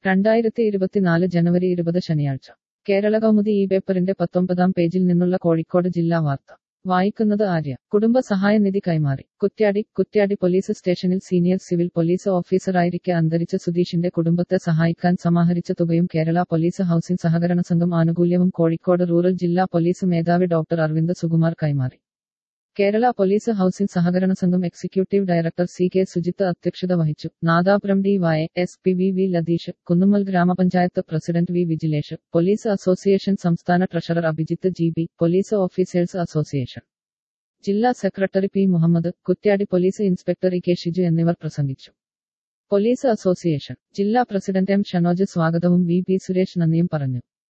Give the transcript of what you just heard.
രണ്ടായിരത്തി ഇരുപത്തിനാല് ജനുവരി ഇരുപത് ശനിയാഴ്ച കേരള കൗമുദി ഈ പേപ്പറിന്റെ പത്തൊമ്പതാം പേജിൽ നിന്നുള്ള കോഴിക്കോട് ജില്ലാ വാർത്ത വായിക്കുന്നത് ആര്യ കുടുംബ സഹായ നിധി കൈമാറി കുറ്റ്യാടി കുറ്റ്യാടി പോലീസ് സ്റ്റേഷനിൽ സീനിയർ സിവിൽ പോലീസ് ഓഫീസറായിരിക്കെ അന്തരിച്ച സുധീഷിന്റെ കുടുംബത്തെ സഹായിക്കാൻ സമാഹരിച്ച തുകയും കേരള പോലീസ് ഹൌസിംഗ് സഹകരണ സംഘം ആനുകൂല്യവും കോഴിക്കോട് റൂറൽ ജില്ലാ പോലീസ് മേധാവി ഡോക്ടർ അരവിന്ദ് സുകുമാർ കൈമാറി കേരള പോലീസ് ഹൌസിംഗ് സഹകരണ സംഘം executive director C K Sujith അധ്യക്ഷത വഹിച്ചു Nadapuram D Y S P V V Latheesh Kunnummal grama panchayat president V Vijilesh police association സംസ്ഥാന treasurer Abhijith G B police officers association ജില്ലാ secretary P Muhammad Kuttiadi police inspector E K Shiju എന്നിവർ പ്രസംഗിച്ചു പോലീസ് അസോസിയേഷൻ ജില്ലാ പ്രസിഡന്റ് എം ഷനോജ് സ്വാഗതവും വി പി സുരേഷ് നന്ദിയും പറഞ്ഞു